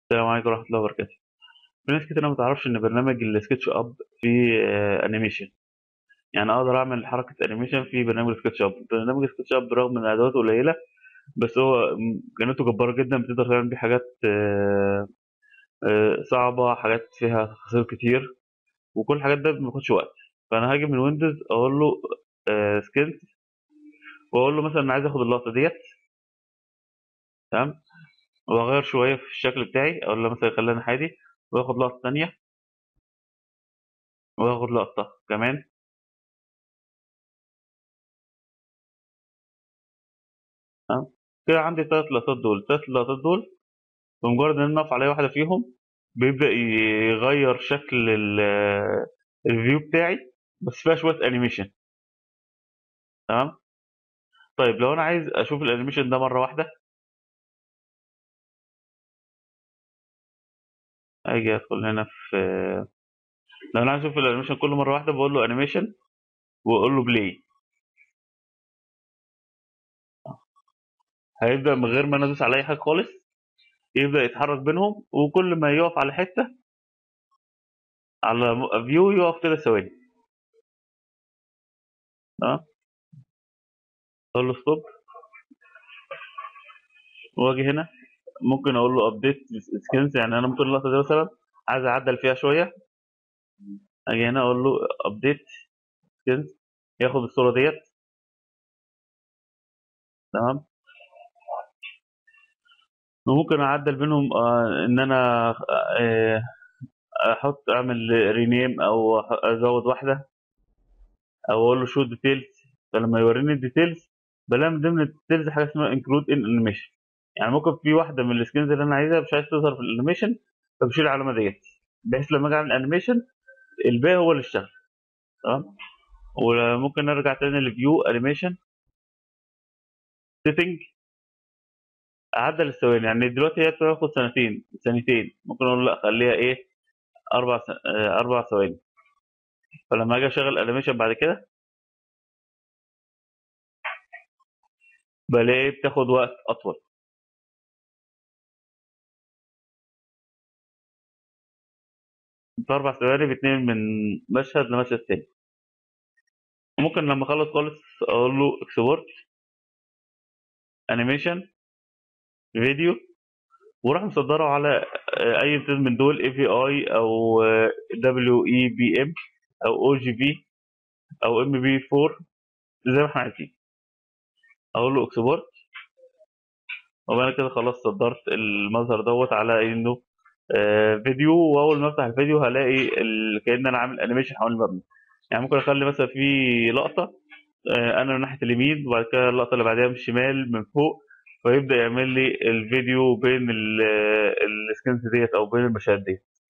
السلام عليكم ورحمة الله وبركاته في ناس كتير ما تعرفش ان برنامج السكتش اب فيه آه، انيميشن يعني اقدر اعمل حركة انيميشن في برنامج السكتش اب برنامج السكتش اب برغم ان ادواته قليلة بس هو امكانياته جبارة جدا بتقدر تعمل بيه حاجات آه، آه، صعبة حاجات فيها تفاصيل كتير وكل الحاجات ده ما بياخدش وقت فانا هاجي من ويندوز اقول له سكيلز واقول له مثلا انا عايز اخد اللقطة ديت تمام واغير شوية في الشكل بتاعي اقول له مثلا خلينا عادي واخد لقطة تانية واخد لقطة كمان تمام كده عندي التلات لقطات دول التلات لقطات دول بمجرد ان انا اقف على أي واحدة فيهم بيبدأ يغير شكل ال- الفيو بتاعي بس فيها شوية انيميشن تمام طيب لو انا عايز اشوف الانيميشن ده مرة واحدة اجي ادخل هنا في لو انا عايز اشوف الانيميشن كل مرة واحدة بقول له انيميشن واقول له بلاي هيبدأ من غير ما انا ادوس على اي حاجة خالص يبدأ يتحرك بينهم وكل ما يقف على حتة على فيو يقف كده ثواني تمام اقول له ستوب واجي هنا ممكن اقول له ابديت سكنز يعني انا ممكن اللقطه دي مثلا عايز اعدل فيها شويه اجي هنا اقول له ابديت سكنز ياخد الصوره ديت تمام وممكن اعدل بينهم آه ان انا آه احط اعمل رينيم او أح- ازود واحده او اقول له شو ديتيلز فلما يوريني الديتيلز بلاقي من ضمن الديتيلز حاجه اسمها انكلود ان انيميشن يعني ممكن في واحده من السكنز اللي انا عايزها مش عايز تظهر في الانيميشن فبشيل العلامه ديت بحيث لما اجي اعمل انيميشن الباقي هو اللي اشتغل تمام وممكن نرجع تاني لفيو انيميشن سيتنج اعدل الثواني يعني دلوقتي هي بتاخد سنتين ثانيتين ممكن اقول لا خليها ايه اربع س... آه، اربع ثواني فلما اجي اشغل انيميشن بعد كده بلاقي بتاخد وقت اطول في اربع ثواني بتنقل من مشهد لمشهد تاني ممكن لما اخلص خالص اقول له اكسبورت انيميشن فيديو وراح مصدره على آه، اي امتداد من دول اي في اي او دبليو اي بي ام او او جي بي او ام بي 4 زي ما احنا عايزين اقول له اكسبورت وانا كده خلاص صدرت المظهر دوت على انه آه، فيديو واول ما افتح الفيديو هلاقي ال... كأن انا عامل انيميشن حوالين المبنى يعني ممكن اخلي مثلا في لقطه آه، انا من ناحيه اليمين وبعد كده اللقطه اللي بعدها من الشمال من فوق فيبدا يعمل لي الفيديو بين ال- السكنز ديت او بين المشاهد ديت